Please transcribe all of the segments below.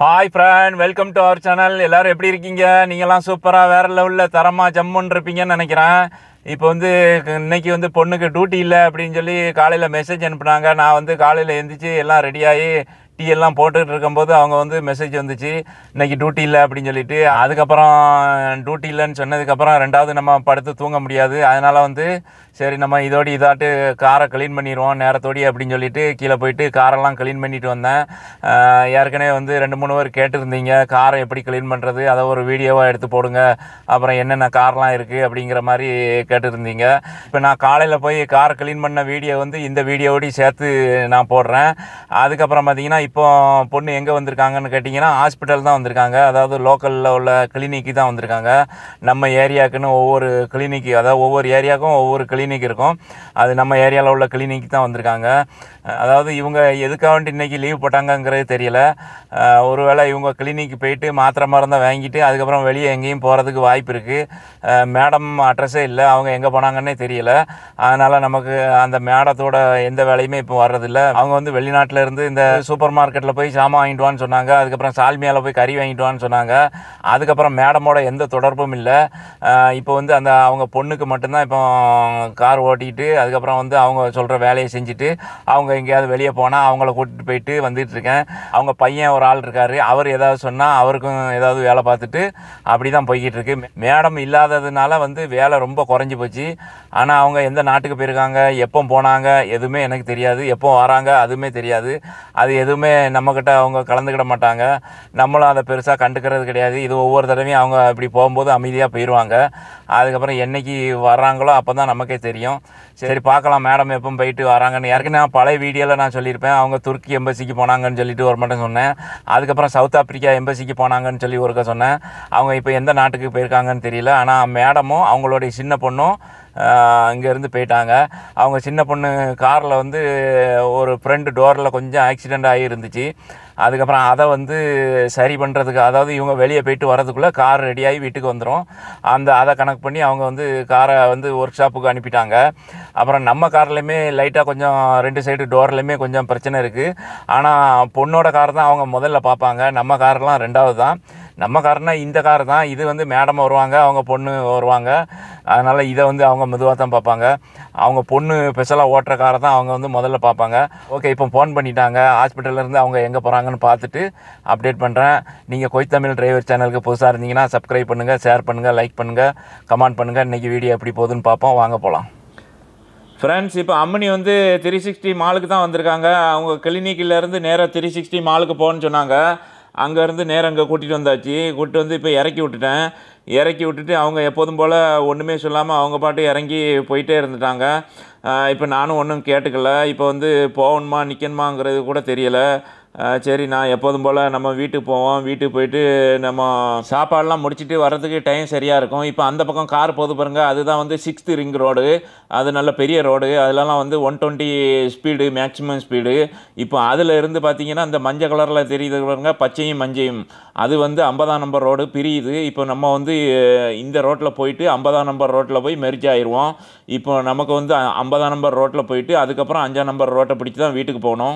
hi friend welcome to our channel எல்லாரும் எப்படி இருக்கீங்க நீங்களாம் சூப்பராக வேற லெவலில் தரமாக ஜம்முன்னு இருப்பீங்கன்னு நினைக்கிறேன் இப்போ வந்து இன்னைக்கு வந்து பொண்ணுக்கு டியூட்டி இல்லை அப்படின்னு சொல்லி காலையில் மெசேஜ் அனுப்புனாங்க நான் வந்து காலையில் எந்திரிச்சு எல்லாம் ரெடியாகி டீ எல்லாம் போட்டுட்டு இருக்கும்போது அவங்க வந்து மெசேஜ் வந்துச்சு இன்னைக்கு டியூட்டி இல்லை அப்படின்னு சொல்லிட்டு அதுக்கப்புறம் டியூட்டி இல்லைன்னு சொன்னதுக்கப்புறம் ரெண்டாவது நம்ம படுத்து தூங்க முடியாது அதனால வந்து சரி நம்ம இதோடு இதாட்டு காரை க்ளீன் பண்ணிடுவோம் நேரத்தோடி அப்படின்னு சொல்லிட்டு கீழே போயிட்டு காரெல்லாம் க்ளீன் பண்ணிட்டு வந்தேன் ஆஹ் ஏற்கனவே வந்து ரெண்டு மூணு பேர் கேட்டிருந்தீங்க காரை எப்படி க்ளீன் பண்ணுறது அதை ஒரு வீடியோவாக எடுத்து போடுங்க அப்புறம் என்னென்ன கார்லாம் இருக்குது அப்படிங்கிற மாதிரி கேட்டிருந்தீங்க இப்போ நான் காலையில் போய் கார் க்ளீன் பண்ண வீடியோ வந்து இந்த வீடியோவோடி சேர்த்து நான் போடுறேன் அதுக்கப்புறம் பார்த்தீங்கன்னா இப்போ பொண்ணு எங்கே வந்திருக்காங்கன்னு கேட்டிங்கன்னா ஹாஸ்பிட்டல் தான் வந்திருக்காங்க அதாவது லோக்கலில் உள்ள கிளினிக்கு தான் வந்திருக்காங்க நம்ம ஏரியாவுக்குன்னு ஒவ்வொரு கிளினிக்கு அதாவது ஒவ்வொரு ஏரியாவுக்கும் ஒவ்வொரு கிளினிக் இருக்கும் அது நம்ம ஏரியாவில் உள்ள கிளினிக் தான் வந்திருக்காங்க அதாவது இவங்க எதுக்காக வேண்டி இன்னைக்கு லீவ் போட்டாங்கங்கிறது தெரியல அஹ் ஒருவேளை இவங்க கிளினிக் போயிட்டு மாத்திரை மருந்தை வாங்கிட்டு அதுக்கப்புறம் வெளியே எங்கேயும் போகிறதுக்கு வாய்ப்பு இருக்குது மேடம் அட்ரஸே இல்லை அவங்க எங்கே போனாங்கன்னே தெரியல அதனால் நமக்கு அந்த மேடத்தோட எந்த வேலையுமே இப்போ வர்றதில்ல அவங்க வந்து வெளிநாட்டில் இருந்து இந்த சூப்பர் மார்க்கெட்டில் போய் சாமான் வாங்கிட்டு வான்னு சொன்னாங்க அதுக்கப்புறம் சால்மியாவில் போய் கறி வாங்கிட்டு வான்னு சொன்னாங்க அதுக்கப்புறம் மேடமோட எந்த தொடர்பும் இல்லை இப்போ வந்து அந்த அவங்க பொண்ணுக்கு மட்டும்தான் இப்போ கார் ஓட்டிக்கிட்டு அதுக்கப்புறம் வந்து அவங்க சொல்கிற வேலையை செஞ்சுட்டு அவங்க எங்கேயாவது வெளியே போனால் அவங்கள கூட்டிட்டு போயிட்டு வந்துட்டு இருக்கேன் அவங்க பையன் ஒரு ஆள் இருக்காரு அவர் ஏதாவது சொன்னால் அவருக்கும் ஏதாவது வேலை பார்த்துட்டு அப்படி தான் போய்கிட்டு இருக்கு மேடம் இல்லாததுனால வந்து வேலை ரொம்ப குறைஞ்சி போச்சு ஆனால் அவங்க எந்த நாட்டுக்கு போயிருக்காங்க எப்போ போனாங்க எதுவுமே எனக்கு தெரியாது எப்போ வராங்க அதுவுமே தெரியாது அது எதுவுமே நம்மக்கிட்ட அவங்க கலந்துக்கிட மாட்டாங்க நம்மளும் அதை பெருசாக கண்டுக்கிறது கிடையாது இது ஒவ்வொரு தடவையும் அவங்க இப்படி போகும்போது அமைதியாக போயிடுவாங்க அதுக்கப்புறம் என்னைக்கு வர்றாங்களோ அப்போ தான் நமக்கே தெரியும் சரி பார்க்கலாம் மேடம் எப்போ போயிட்டு வராங்கன்னு ஏற்கனவே பழைய வீடியோவில் நான் சொல்லியிருப்பேன் அவங்க துருக்கி எம்பசிக்கு போனாங்கன்னு சொல்லிட்டு ஒரு மட்டும் சொன்னேன் அதுக்கப்புறம் சவுத் ஆப்பிரிக்கா எம்பசிக்கு போனாங்கன்னு சொல்லி ஒருக்க சொன்னேன் அவங்க இப்போ எந்த நாட்டுக்கு போயிருக்காங்கன்னு தெரியல ஆனால் மேடமும் அவங்களுடைய சின்ன பொண்ணும் இங்கேருந்து போயிட்டாங்க அவங்க சின்ன பொண்ணு காரில் வந்து ஒரு ஃப்ரண்ட் டோரில் கொஞ்சம் ஆக்சிடெண்ட் ஆகி இருந்துச்சு அதுக்கப்புறம் அதை வந்து சரி பண்ணுறதுக்கு அதாவது இவங்க வெளியே போயிட்டு வரதுக்குள்ளே கார் ரெடியாகி வீட்டுக்கு வந்துடும் அந்த அதை கணக்கு பண்ணி அவங்க வந்து காரை வந்து ஒர்க் ஷாப்புக்கு அனுப்பிட்டாங்க அப்புறம் நம்ம கார்லேயுமே லைட்டாக கொஞ்சம் ரெண்டு சைடு டோர்லேயுமே கொஞ்சம் பிரச்சனை இருக்குது ஆனால் பொண்ணோட கார் தான் அவங்க முதல்ல பார்ப்பாங்க நம்ம கார்லாம் ரெண்டாவது தான் நம்ம கார்னா இந்த கார் தான் இது வந்து மேடம் வருவாங்க அவங்க பொண்ணு வருவாங்க அதனால் இதை வந்து அவங்க மெதுவாக தான் பார்ப்பாங்க அவங்க பொண்ணு ஸ்பெஷலாக ஓட்டுற காரை தான் அவங்க வந்து முதல்ல பார்ப்பாங்க ஓகே இப்போ ஃபோன் பண்ணிட்டாங்க ஹாஸ்பிட்டல்லேருந்து அவங்க எங்கே போகிறாங்கன்னு பார்த்துட்டு அப்டேட் பண்ணுறேன் நீங்கள் கொய் தமிழ் டிரைவர் சேனலுக்கு புதுசாக இருந்தீங்கன்னா சப்ஸ்கிரைப் பண்ணுங்கள் ஷேர் பண்ணுங்கள் லைக் பண்ணுங்கள் கமெண்ட் பண்ணுங்கள் இன்றைக்கி வீடியோ எப்படி போகுதுன்னு பார்ப்போம் வாங்க போகலாம் ஃப்ரெண்ட்ஸ் இப்போ அம்மனி வந்து த்ரீ சிக்ஸ்டி மாலுக்கு தான் வந்திருக்காங்க அவங்க கிளினிக்கிலேருந்து நேராக த்ரீ சிக்ஸ்டி மாலுக்கு போகணுன்னு சொன்னாங்க அங்கேருந்து நேரம் அங்கே கூட்டிகிட்டு வந்தாச்சு கூட்டிட்டு வந்து இப்போ இறக்கி விட்டுட்டேன் இறக்கி விட்டுட்டு அவங்க எப்போதும் போல் ஒன்றுமே சொல்லாமல் அவங்க பாட்டு இறங்கி போயிட்டே இருந்துட்டாங்க இப்போ நானும் ஒன்றும் கேட்டுக்கல இப்போ வந்து போகணுமா நிற்கணுமாங்கிறது கூட தெரியலை அஹ் சரி நான் எப்போதும் போல் நம்ம வீட்டுக்கு போவோம் வீட்டுக்கு போயிட்டு நம்ம சாப்பாடெலாம் முடிச்சுட்டு வர்றதுக்கு டைம் சரியாக இருக்கும் இப்போ அந்த பக்கம் கார் போது பாருங்கள் அதுதான் வந்து சிக்ஸ்த்து ரிங் ரோடு அது நல்ல பெரிய ரோடு அதிலலாம் வந்து one twenty speed maximum speed இப்போ அதில் இருந்து பார்த்தீங்கன்னா இந்த மஞ்சள் கலரில் தெரியுது பாருங்க பச்சையும் மஞ்சையும் அது வந்து ஐம்பதாம் நம்பர் ரோடு பிரியுது இப்போ நம்ம வந்து அஹ், இந்த ரோட்டில் போயிட்டு ஐம்பதாம் நம்பர் ரோட்டில் போய் மெர்ஜ் ஆயிடுவோம் இப்போ நமக்கு வந்து ஐம்பதாம் நம்பர் ரோட்டில் போயிட்டு அதுக்கப்புறம் அஞ்சாம் நம்பர் ரோட்டை பிடிச்சி தான் வீட்டுக்கு போகணும்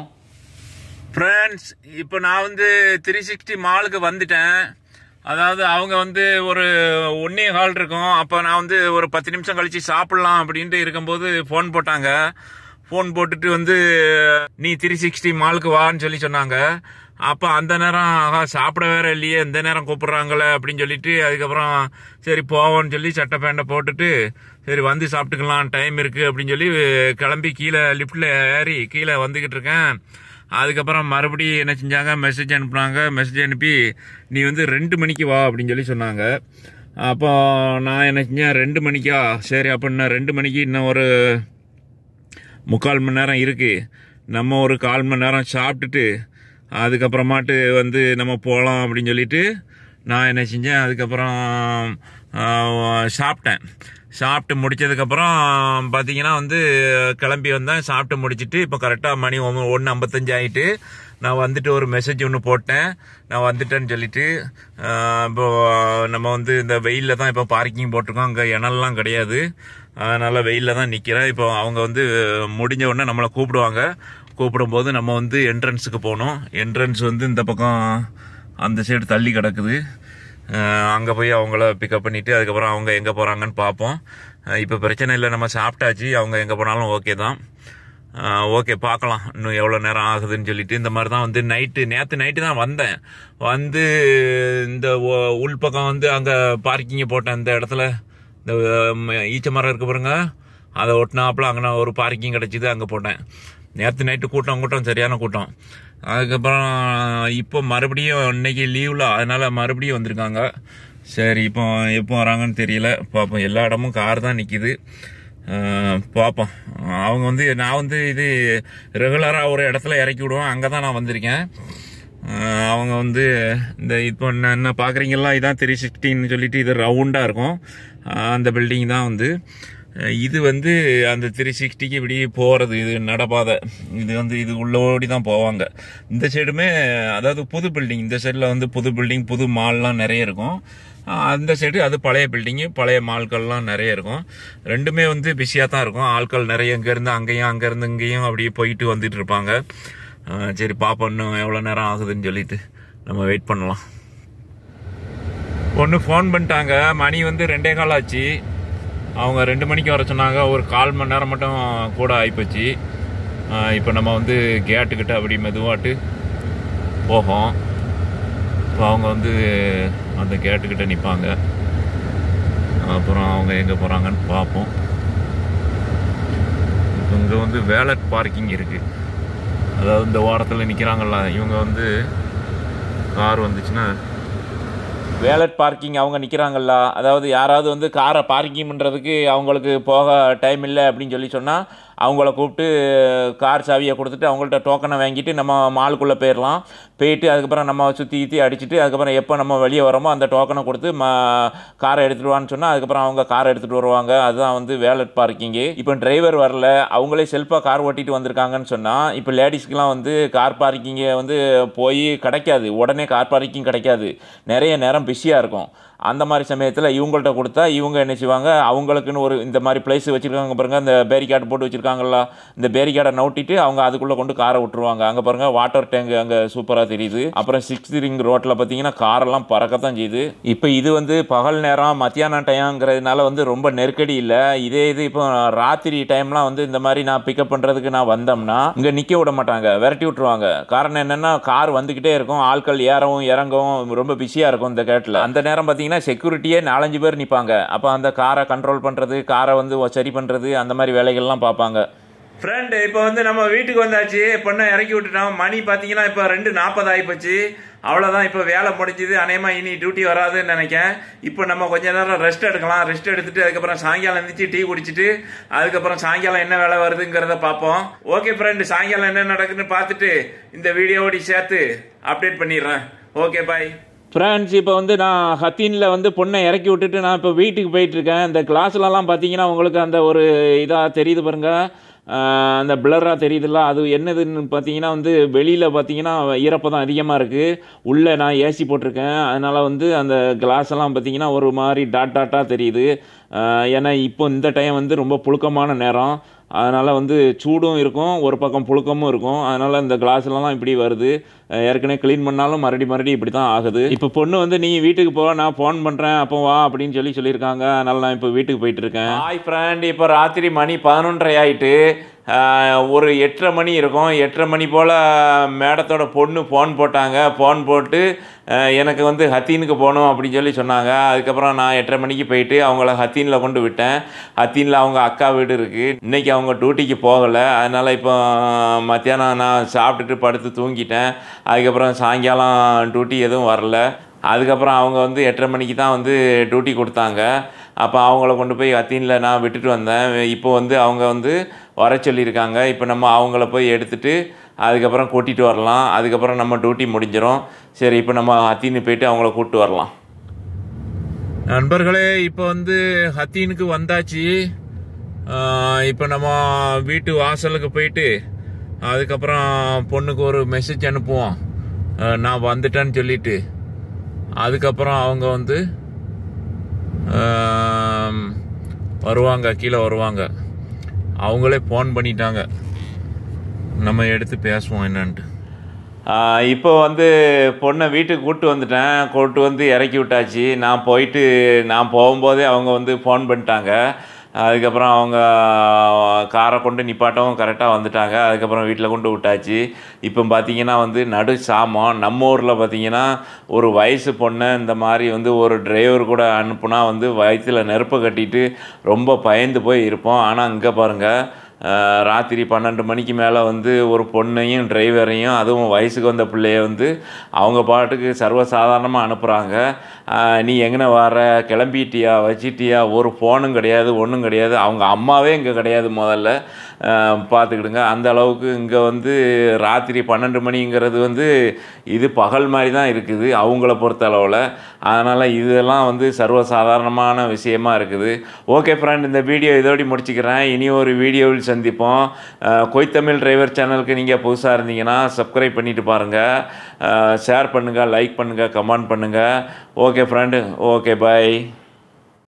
ஃப்ரெண்ட்ஸ் இப்போ நான் வந்து த்ரீ சிக்ஸ்டி மாலுக்கு வந்துட்டேன் அதாவது அவங்க வந்து ஒரு ஒன்னே ஹால் இருக்கும் அப்போ நான் வந்து ஒரு பத்து நிமிஷம் கழிச்சு சாப்பிட்லாம் அப்படின்ட்டு இருக்கும்போது ஃபோன் போட்டாங்க ஃபோன் போட்டுட்டு வந்து நீ த்ரீ சிக்ஸ்டி மாலுக்கு வான்னு சொல்லி சொன்னாங்க அப்போ அந்த நேரம் ஆஹா சாப்பிட வேற இல்லையே இந்த நேரம் கூப்பிட்றாங்களே அப்படின்னு சொல்லிட்டு அதுக்கப்புறம் சரி போவோம்னு சொல்லி சட்டை பேண்டை போட்டுட்டு சரி வந்து சாப்பிட்டுக்கலாம் டைம் இருக்குது அப்படின்னு சொல்லி கிளம்பி கீழே லிஃப்ட்டில் ஏறி கீழே வந்துக்கிட்டு இருக்கேன் அதுக்கப்புறம் மறுபடியும் என்ன செஞ்சாங்க மெசேஜ் அனுப்புனாங்க மெசேஜ் அனுப்பி நீ வந்து ரெண்டு மணிக்கு வா அப்படின்னு சொல்லி சொன்னாங்க அப்போ நான் என்ன செஞ்சேன் ரெண்டு மணிக்கா சரி அப்போ இன்னும் ரெண்டு மணிக்கு இன்னும் ஒரு முக்கால் மணி நேரம் இருக்குது நம்ம ஒரு கால் மணி நேரம் சாப்பிட்டுட்டு அதுக்கப்புறமாட்டு வந்து நம்ம போகலாம் அப்படின்னு சொல்லிட்டு நான் என்ன செஞ்சேன் அதுக்கப்புறம் ஆஹ், சாப்பிட்டேன் சாப்பிட்டு முடிச்சதுக்கப்புறம் பார்த்தீங்கன்னா வந்து கிளம்பி வந்தேன் சாப்பிட்டு முடிச்சிட்டு இப்போ கரெக்டாக மணி ஒன்று ஐம்பத்தஞ்சு ஆகிட்டு நான் வந்துட்டு ஒரு மெசேஜ் ஒன்று போட்டேன் நான் வந்துட்டேன்னு சொல்லிட்டு ஆஹ், இப்போ நம்ம வந்து இந்த வெயிலில் தான் இப்போ பார்க்கிங் போட்டிருக்கோம் அங்கே இணல்லாம் கிடையாது அதனால் வெயிலில் தான் நிற்கிறேன் இப்போ அவங்க வந்து முடிஞ்ச உடனே நம்மளை கூப்பிடுவாங்க கூப்பிடும்போது நம்ம வந்து என்ட்ரன்ஸுக்கு போகணும் என்ட்ரன்ஸ் வந்து இந்த பக்கம் அந்த சைடு தள்ளி கிடக்குது அங்கே போய் அவங்கள பிக்கப் பண்ணிவிட்டு அதுக்கப்புறம் அவங்க எங்கே போகிறாங்கன்னு பார்ப்போம் இப்போ பிரச்சனை இல்லை நம்ம சாப்பிட்டாச்சு அவங்க எங்கே போனாலும் ஓகே தான் ஓகே பார்க்கலாம் இன்னும் எவ்வளோ நேரம் ஆகுதுன்னு சொல்லிட்டு இந்த மாதிரி தான் வந்து நைட்டு நேற்று நைட்டு தான் வந்தேன் வந்து இந்த ஒ- உள்பக்கம் வந்து அங்கே பார்க்கிங்கை போட்டேன் இந்த இடத்துல இந்த ம், ஈச்ச மரம் இருக்கு பாருங்க அதை ஒட்டினாப்புல அங்கே ஒரு பார்க்கிங் கிடச்சிது அங்கே போட்டேன் நேற்று நைட்டு கூட்டம் கூட்டம் சரியான கூட்டம் அதுக்கப்புறம் இப்போ மறுபடியும் இன்னைக்கு லீவில் அதனால மறுபடியும் வந்திருக்காங்க சரி இப்போ எப்போ வராங்கன்னு தெரியல பார்ப்போம் எல்லா இடமும் கார் தான் நிற்கிது பார்ப்போம் அவங்க வந்து நான் வந்து இது ரெகுலராக ஒரு இடத்துல இறக்கி விடுவேன் அங்கே தான் நான் வந்திருக்கேன் அஹ் அவங்க வந்து இந்த இப்போ என்ன- என்ன பார்க்குறீங்களா இதான் த்ரீ சிக்ஸ்டின்னு சொல்லிட்டு இது ரவுண்டாக இருக்கும் அஹ் அந்த பில்டிங் தான் வந்து அஹ் இது வந்து அந்த த்ரீ சிக்ஸ்டிக்கு இப்படி போகிறது இது நடப்பாதை இது வந்து இது உள்ள ஓடி தான் போவாங்க இந்த சைடுமே அதாவது புது பில்டிங் இந்த சைடில் வந்து புது பில்டிங் புது மால்லாம் நிறைய இருக்கும் அஹ் அந்த சைடு அது பழைய பில்டிங்கு பழைய மால்கள்லாம் நிறைய இருக்கும் ரெண்டுமே வந்து பிஸியாக தான் இருக்கும் ஆட்கள் நிறைய இங்கேருந்து அங்கேயும் அங்கேருந்து இங்கேயும் அப்படியே போயிட்டு வந்துட்டு இருப்பாங்க அஹ் சரி பாப்போம் இன்னும் எவ்வளோ நேரம் ஆகுதுன்னு சொல்லிட்டு நம்ம வெயிட் பண்ணலாம் ஒன்று ஃபோன் பண்ணிட்டாங்க மணி வந்து ரெண்டே கால் ஆச்சு அவங்க ரெண்டு மணிக்கு வர சொன்னாங்க ஒரு கால் மணி நேரம் மட்டும் கூட ஆகிப்போச்சு இப்போ நம்ம வந்து கேட்டுக்கிட்ட அப்படி மெதுவாட்டு போகும் இப்போ அவங்க வந்து அந்த கேட்டுக்கிட்ட நிற்பாங்க அப்புறம் அவங்க எங்கே போகிறாங்கன்னு பார்ப்போம் இப்போ இங்கே வந்து வேலட் பார்க்கிங் இருக்குது அதாவது இந்த ஓரத்தில் நிற்கிறாங்கல்ல இவங்க வந்து கார் வந்துச்சுன்னா வேலட் பார்க்கிங் அவங்க நிற்கிறாங்கல்ல அதாவது யாராவது வந்து காரை பார்க்கிங் பண்ணுறதுக்கு அவங்களுக்கு போக டைம் இல்லை அப்படின்னு சொல்லி சொன்னால் அவங்கள கூப்பிட்டு கார் சாவியை கொடுத்துட்டு அவங்கள்ட்ட டோக்கனை வாங்கிட்டு நம்ம மாலுக்குள்ளே போயிடலாம் போயிட்டு அதுக்கப்புறம் நம்ம சுற்றி ஈத்தி அடிச்சுட்டு அதுக்கப்புறம் எப்போ நம்ம வெளியே வரோமோ அந்த டோக்கனை கொடுத்து ம காரை எடுத்துகிட்டு வான்னு சொன்னால் அதுக்கப்புறம் அவங்க காரை எடுத்துகிட்டு வருவாங்க அதுதான் வந்து வேலட் பார்க்கிங்கு இப்போ டிரைவர் வரல அவங்களே செல்ஃபாக கார் ஓட்டிட்டு வந்திருக்காங்கன்னு சொன்னால் இப்போ லேடிஸ்க்குலாம் வந்து கார் பார்க்கிங்கை வந்து போய் கிடைக்காது உடனே கார் பார்க்கிங் கிடைக்காது நிறைய நேரம் பிஸியாக இருக்கும் அந்த மாதிரி சமயத்தில் இவங்கள்ட்ட கொடுத்தா இவங்க என்ன செய்வாங்க அவங்களுக்குன்னு ஒரு இந்த மாதிரி பிளேஸ் வச்சுருக்காங்க பாருங்கள் இந்த பேரிகார்டு போட்டு வச்சுருக்காங்களா இந்த பேரிகார்டை நோட்டிட்டு அவங்க அதுக்குள்ளே கொண்டு காரை விட்டுருவாங்க அங்கே பாருங்கள் வாட்டர் டேங்க் அங்கே சூப்பராக தெரியுது அப்புறம் சிக்ஸ்த் ரிங் ரோட்டில் பார்த்தீங்கன்னா காரெல்லாம் பறக்கத்தான் செய்யுது இப்போ இது வந்து பகல் நேரம் மத்தியான டைம்ங்கிறதுனால வந்து ரொம்ப நெருக்கடி இல்லை இதே இது இப்போ ராத்திரி டைம்லாம் வந்து இந்த மாதிரி நான் பிக்கப் பண்ணுறதுக்கு நான் வந்தோம்னா இங்கே நிற்க விட மாட்டாங்க விரட்டி விட்டுருவாங்க காரணம் என்னென்னா கார் வந்துக்கிட்டே இருக்கும் ஆட்கள் ஏறவும் இறங்கவும் ரொம்ப பிஸியாக இருக்கும் இந்த கேட்டில் அந்த நேரம் பார்த்தீங்கன்னா செக்யூரிட்டியே நாலஞ்சு பேர் நிற்பாங்க அப்போ அந்த காரை கண்ட்ரோல் பண்ணுறது காரை வந்து சரி பண்ணுறது அந்த மாதிரி வேலைகள்லாம் பார்ப்பாங்க ஃப்ரெண்டு இப்போ வந்து நம்ம வீட்டுக்கு வந்தாச்சு பொண்ணை இறக்கி விட்டுட்டோம் மணி பார்த்தீங்கன்னா இப்போ ரெண்டு நாற்பது ஆகிப்போச்சு அவ்வளோதான் இப்போ வேலை முடிஞ்சுது அநேகமாக இனி டியூட்டி வராதுன்னு நினைக்கேன் இப்போ நம்ம கொஞ்ச நேரம் ரெஸ்ட் எடுக்கலாம் ரெஸ்ட் எடுத்துட்டு அதுக்கப்புறம் சாயங்காலம் எழுந்திரிச்சு டீ குடிச்சிட்டு அதுக்கப்புறம் சாயங்காலம் என்ன வேலை வருதுங்கிறத பார்ப்போம் ஓகே ஃப்ரெண்டு சாயங்காலம் என்ன நடக்குதுன்னு பார்த்துட்டு இந்த வீடியோவோடி சேர்த்து அப்டேட் பண்ணிடுறேன் ஓகே பாய் ஃப்ரெண்ட்ஸ் இப்போ வந்து நான் ஹத்தீனில் வந்து பொண்ணை இறக்கி விட்டுட்டு நான் இப்போ வீட்டுக்கு போயிட்டுருக்கேன் இந்த கிளாஸ்லலாம் பார்த்தீங்கன்னா உங்களுக்கு அந்த ஒரு இதாக தெரியுது பாருங்க ஆஹ் அந்த பிளராக தெரியுதுல்ல அது என்னதுன்னு பார்த்தீங்கன்னா வந்து வெளியில் பார்த்தீங்கன்னா ஈரப்பதம் அதிகமாக இருக்குது உள்ளே நான் ஏசி போட்டிருக்கேன் அதனால் வந்து அந்த கிளாஸ் எல்லாம் பார்த்தீங்கன்னா ஒரு மாதிரி டாட் டாட்டாக தெரியுது ஆஹ் ஏன்னா இப்போ இந்த டைம் வந்து ரொம்ப புழுக்கமான நேரம் அதனால் வந்து சூடும் இருக்கும் ஒரு பக்கம் புழுக்கமும் இருக்கும் அதனால் இந்த கிளாஸ்லலாம் இப்படி வருது அஹ் ஏற்கனவே க்ளீன் பண்ணாலும் மறுபடி மறுபடி இப்படி தான் ஆகுது இப்போ பொண்ணு வந்து நீ வீட்டுக்கு போ நான் ஃபோன் பண்ணுறேன் அப்போ வா அப்படின்னு சொல்லி சொல்லியிருக்காங்க அதனால் நான் இப்போ வீட்டுக்கு போயிட்டு இருக்கேன் ஹாய் ஃப்ரெண்ட் இப்போ ராத்திரி மணி பதினொன்றரை ஆயிட்டு ஆஹ் ஒரு எட்டரை மணி இருக்கும் எட்டரை மணி போல் மேடத்தோட பொண்ணு ஃபோன் போட்டாங்க ஃபோன் போட்டு ஆஹ் எனக்கு வந்து ஹத்தீனுக்கு போகணும் அப்படின்னு சொல்லி சொன்னாங்க அதுக்கப்புறம் நான் எட்டரை மணிக்கு போயிட்டு அவங்கள ஹத்தீனில் கொண்டு விட்டேன் ஹத்தீனில் அவங்க அக்கா வீடு இருக்குது இன்றைக்கி அவங்க டியூட்டிக்கு போகலை அதனால் இப்போ மத்தியானம் நான் சாப்பிட்டுட்டு படுத்து தூங்கிட்டேன் அதுக்கப்புறம் சாயங்காலம் டியூட்டி எதுவும் வரல அதுக்கப்புறம் அவங்க வந்து எட்டரை மணிக்கு தான் வந்து டியூட்டி கொடுத்தாங்க அப்போ அவங்கள கொண்டு போய் அத்தீனில் நான் விட்டுட்டு வந்தேன் இப்போ வந்து அவங்க வந்து வர சொல்லியிருக்காங்க இப்போ நம்ம அவங்கள போய் எடுத்துட்டு அதுக்கப்புறம் கூட்டிகிட்டு வரலாம் அதுக்கப்புறம் நம்ம டியூட்டி முடிஞ்சிடும் சரி இப்போ நம்ம ஹத்தீனு போயிட்டு அவங்கள கூப்பிட்டு வரலாம் நண்பர்களே இப்போ வந்து ஹத்தீனுக்கு வந்தாச்சு இப்போ நம்ம வீட்டு வாசலுக்கு போயிட்டு அதுக்கப்புறம் பொண்ணுக்கு ஒரு மெசேஜ் அனுப்புவோம் ஆஹ் நான் வந்துட்டேன்னு சொல்லிட்டு அதுக்கப்புறம் அவங்க வந்து ஆம், வருவாங்க கீழே வருவாங்க அவங்களே ஃபோன் பண்ணிட்டாங்க நம்ம எடுத்து பேசுவோம் என்னன்ட்டு ஆஹ் இப்போ வந்து பொண்ணை வீட்டுக்கு கூப்பிட்டு வந்துட்டேன் கூப்பிட்டு வந்து இறக்கி விட்டாச்சு நான் போயிட்டு நான் போகும்போதே அவங்க வந்து ஃபோன் பண்ணிட்டாங்க அதுக்கப்புறம் அவங்க காரை கொண்டு நிப்பாட்டவும் கரெக்டாக வந்துட்டாங்க அதுக்கப்புறம் வீட்டில் கொண்டு விட்டாச்சு இப்போ பார்த்தீங்கன்னா வந்து நடு சாமம் நம்ம ஊரில் பார்த்தீங்கன்னா ஒரு வயசு பொண்ணை இந்த மாதிரி வந்து ஒரு டிரைவர் கூட அனுப்புனா வந்து வயிற்றுல நெருப்பை கட்டிட்டு ரொம்ப பயந்து போய் இருப்போம் ஆனால் இங்கே பாருங்கள் அஹ் ராத்திரி பன்னெண்டு மணிக்கு மேலே வந்து ஒரு பொண்ணையும் டிரைவரையும் அதுவும் வயசுக்கு வந்த பிள்ளைய வந்து அவங்க பாட்டுக்கு சர்வசாதாரணமாக அனுப்புகிறாங்க நீ எங்கன வர கிளம்பிட்டியா வச்சிட்டியா ஒரு ஃபோனும் கிடையாது ஒன்றும் கிடையாது அவங்க அம்மாவே இங்கே கிடையாது முதல்ல அஹ் பார்த்துக்கிடுங்க அந்த அளவுக்கு இங்கே வந்து ராத்திரி பன்னெண்டு மணிங்கிறது வந்து இது பகல் மாதிரி தான் இருக்குது அவங்கள பொறுத்த அளவில் அதனால் இதெல்லாம் வந்து சர்வசாதாரணமான விஷயமா இருக்குது ஓகே ஃப்ரெண்ட் இந்த வீடியோ இதோடி முடிச்சுக்கிறேன் இனி ஒரு வீடியோவில் சந்திப்போம் அஹ் கொய்த்தமிழ் டிரைவர் சேனலுக்கு நீங்கள் புதுசாக இருந்தீங்கன்னா சப்ஸ்கிரைப் பண்ணிட்டு பாருங்கள் ஷேர் பண்ணுங்கள் லைக் பண்ணுங்கள் கமெண்ட் பண்ணுங்கள் ஓகே ஃப்ரெண்டு ஓகே பாய்